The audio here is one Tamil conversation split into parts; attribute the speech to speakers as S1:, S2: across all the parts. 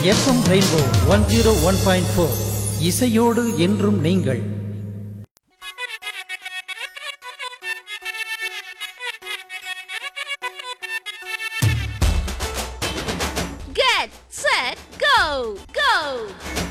S1: FM Rainbow one zero one point four இசையோடு என்றும் நீங்கள்
S2: Get set go go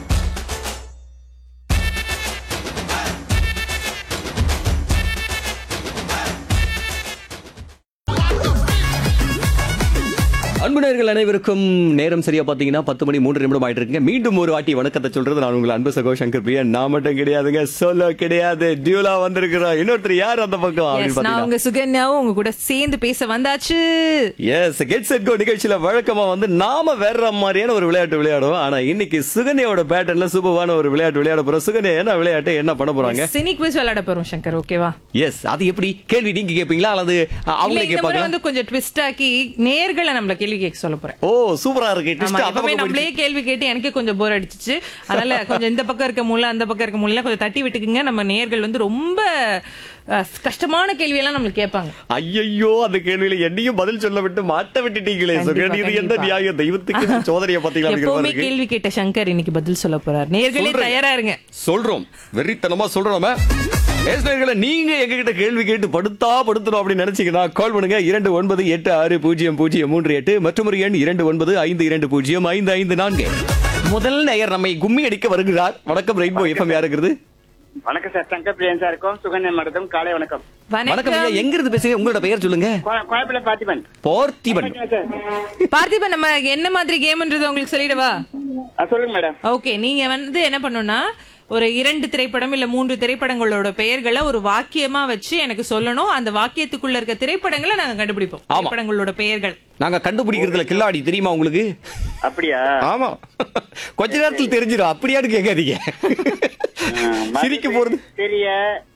S3: அன்பு நேயர்கள் அனைவருக்கும் நேரம் சரியா பாத்தீங்கன்னா பத்து மணி மூன்று நிமிடம் ஆயிட்டு இருக்குங்க மீண்டும் ஒரு வாட்டி வணக்கத்தை சொல்றது நான் உங்கள் அன்பு சகோ சங்கர் பிரியா நான் மட்டும் கிடையாதுங்க சொல்ல கிடையாது டியூலா வந்திருக்கிறோம் இன்னொருத்தர் யார் அந்த பக்கம் அப்படின்னு
S4: Yes, நான்
S3: பாத்தீங்கன்னா
S4: உங்க சுகன்யாவும் உங்க கூட சேர்ந்து பேச வந்தாச்சு
S3: எஸ் கெட் செட் கோ நிகழ்ச்சியில வழக்கமா வந்து நாம வேற மாதிரியான ஒரு விளையாட்டு விளையாடுவோம் ஆனா இன்னைக்கு சுகன்யாவோட பேட்டர்ன்ல சூப்பரான ஒரு விளையாட்டு விளையாட போறோம் சுகன்யா என்ன விளையாட்டு என்ன பண்ண போறாங்க
S4: சினி குவிஸ் விளையாட போறோம் சங்கர் ஓகேவா
S3: எஸ் அது எப்படி கேள்வி நீங்க கேப்பீங்களா அல்லது அஹ்,
S4: இல்ல
S3: அவங்களே
S4: இந்த முறை
S3: கேட்பாங்க
S4: வந்து கொஞ்சம் ட்விஸ்ட் ஆக்கி நேர்களை நம்மள கேள்வி கேட்க சொல்ல போறேன்
S3: ஓ சூப்பரா இருக்கு
S4: ஆமா,
S3: Twist அந்த
S4: எப்பவுமே
S3: பக்கம்
S4: நம்மளே
S3: போயிடுச்சு.
S4: கேள்வி கேட்டு எனக்கே கொஞ்சம் போர் அடிச்சிச்சு அதனால கொஞ்சம் இந்த பக்கம் இருக்க மூல அந்த பக்கம் இருக்க மூல கொஞ்சம் தட்டி விட்டுக்குங்க நம்ம நேர்கள் வந்து ரொம்ப அஹ், கஷ்டமான கேள்வி எல்லாம் நம்மளுக்கு கேட்பாங்க
S3: ஐயோ அந்த கேள்வியில என்னையும் பதில் சொல்ல விட்டு மாட்ட விட்டுட்டீங்களே
S4: கண்டிப்பா,
S3: சுகன் இது எந்த
S4: கண்டிப்பா.
S3: நியாயம் தெய்வத்துக்கு சோதனையை பாத்தீங்களா அப்படிங்கிற
S4: எப்பவுமே
S3: மாதிரி இருக்கு.
S4: கேள்வி கேட்ட சங்கர் இன்னைக்கு பதில் சொல்ல போறார் நேர்களே
S3: சொல்றேன்.
S4: தயாரா இருங்க
S3: சொல்றோம் வெறித்தனமா சொல்றோம் நம்ம நேயர்களே, நீங்க எங்ககிட்ட கேள்வி கேட்டு படுத்தா படுத்தணும் அப்படின்னு நினைச்சீங்கன்னா கால் பண்ணுங்க இரண்டு ஒன்பது எட்டு ஆறு பூஜ்ஜியம் பூஜ்ஜியம் மூன்று எட்டு மற்றும் ஒரு எண் இரண்டு ஒன்பது ஐந்து இரண்டு பூஜ்ஜியம் ஐந்து ஐந்து நான்கு முதல் நேயர் நம்மை கும்மி அடிக்க வருகிறார் வணக்கம் ரெயின்போ எஃப்எம் யாருக்குறது
S5: வணக்கம் சார் சங்கர் பிரியன் சார் இருக்கும் சுகன்யா மருதம் காலை வணக்கம்
S3: வணக்கம் ஐயா எங்க இருந்து பேசுறீங்க உங்களோட பெயர் சொல்லுங்க
S5: கோயப்பில பார்த்திபன்
S3: பார்த்திபன்
S5: சார்
S4: பார்த்திபன் நம்ம என்ன மாதிரி கேம்ன்றது உங்களுக்கு சொல்லிடவா
S5: ஆ, சொல்லுங்க மேடம்
S4: ஓகே நீங்க வந்து என்ன பண்ணணும்னா ஒரு இரண்டு திரைப்படம் இல்ல மூன்று திரைப்படங்களோட பெயர்களை ஒரு வாக்கியமா வச்சு எனக்கு சொல்லணும் அந்த வாக்கியத்துக்குள்ள இருக்க திரைப்படங்களை நாங்க கண்டுபிடிப்போம்
S3: ஆமா.
S4: திரைப்படங்களோட பெயர்கள்
S3: நாங்க கண்டுபிடிக்கிறதுல கில்லாடி தெரியுமா உங்களுக்கு
S5: அப்படியா
S3: ஆமா கொஞ்ச நேரத்தில் தெரிஞ்சிடும் அப்படியான்னு கேட்காதீங்க
S5: ஆ, மருது
S3: சிரிக்க போறது
S5: தெரிய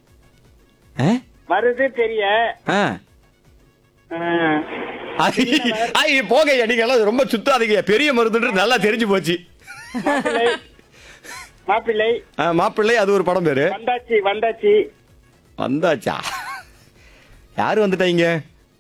S3: ஆ?
S5: மருது தெரிய
S3: ஆ.
S5: ஆ,
S3: ஐ- ஐ, போங்க ஐயா, நீங்க எல்லாம் ரொம்ப சுத்தாதீங்க பெரிய மருந்துன்றது நல்லா தெரிஞ்சு போச்சு
S5: மாப்பிள்ளை மாப்பிள்ளை
S3: ஆ, மாப்பிள்ளை அது ஒரு படம் பேரு
S5: வந்தாச்சி வந்தாச்சி
S3: வந்தாச்சா யாரு வந்துட்டாங்க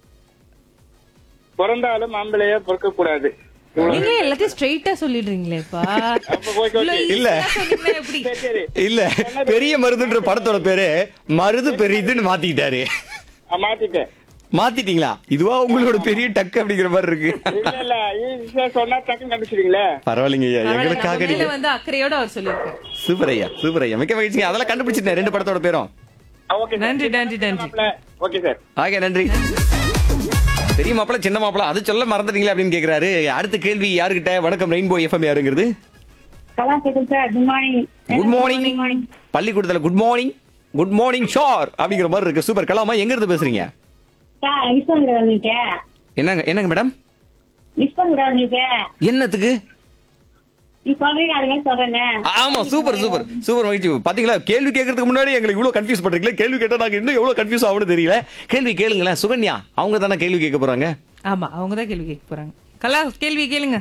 S5: பிறந்தாலும் மாம்பிள்ளையோ பொறுக்க கூடாது
S4: நீங்க எல்லாத்தையும் ஸ்ட்ரைட்டா சொல்லிடுறீங்களேப்பா
S5: அப்ப ஓகே, ஓகே.
S4: இவ்வளவு easy-ஆ
S3: இல்ல.
S4: சொன்னீங்கன்னா எப்படி
S5: சரி சரி
S3: இல்ல பெரிய மருதுன்ற படத்தோட பேரு மருது பெரியதுன்னு மாத்திக்கிட்டாரு
S5: ஆ, மாத்திட்டேன்
S3: மாத்திட்டீங்களா இதுவா உங்களோட பெரிய டக்கு அப்படிங்கிற மாதிரி இருக்கு
S5: இல்ல இல்ல ஈஸியா சொன்னா டக்குன்னு கண்டுபிடிச்சிடுங்களே
S3: பரவாயில்லைங்க ஐயா
S4: பரவாயில்ல,
S3: எங்களுக்காக
S4: நம்ம மேல
S3: நீங்க
S4: வந்து அக்கறையோட அவர் சொல்லியிருக்காரு
S3: சூப்பர் ஐயா சூப்பர் ஐயா மிக்க மகிழ்ச்சிங்க அதெல்லாம் கண்டுபிடிச்சிட்டேன் ரெண்டு படத்தோட பேரும்
S5: ஆ, ஓகே சார்.
S4: நன்றி, நன்றி, நன்றி.
S5: மாப்பிள்ளை. ஓகே சார்
S3: ஆக நன்றி பெரிய மாப்பிள சின்ன மாப்பிள அது சொல்ல மறந்துட்டீங்களா அப்படின்னு கேக்குறாரு அடுத்த கேள்வி யாருக்கிட்ட வணக்கம் ரெயின்போ எஃப்எம் யாருங்கிறது
S6: கலா கேக்குது sir good morning
S3: good morning பள்ளிக்கூடத்துல good morning good morning sir அப்படிங்கிற மாதிரி இருக்கு சூப்பர் கலாமா எங்க இருந்து பேசுறீங்க
S6: சார் மிஸ் பண்ண கூடாது நீங்க
S3: என்னங்க என்னங்க மேடம்
S6: மிஸ் பண்ண கூடாது நீங்க
S3: என்னத்துக்கு
S6: நீ சொல்றீங்க அதுவே சொல்றேன்
S3: ஆமா சூப்பர் சூப்பர் சூப்பர் மகிழ்ச்சி பாத்தீங்களா கேள்வி கேட்கறதுக்கு முன்னாடி எங்களுக்கு இவ்வளவு கன்ஃபியூஸ் பண்றீங்களே கேள்வி கேட்டா நாங்க இன்னும் எவ்வளவு கன்ஃபியூஸ் ஆகும்னு தெரியல கேள்வி கேளுங்களேன் சுகன்யா அவங்க தானே கேள்வி கேட்க போறாங்க
S4: ஆமா அவங்க தான் கேள்வி கேட்க போறாங்க கலா கேள்வி கேளுங்க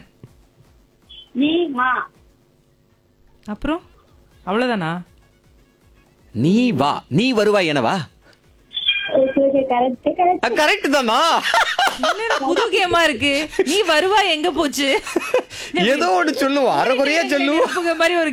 S6: நீ மா
S4: அப்புறம் அவ்வளவுதானா
S3: நீ வா நீ வருவாய் எனவா
S6: okay okay correct correct
S3: correct தானா
S4: என்னடா புது கேமா இருக்கு நீ வருவா எங்க போச்சு
S3: ஏதோ ஒண்ணு சொல்லுவோம் அரைக்குறையா சொல்லுவோம்
S4: மாதிரி ஒரு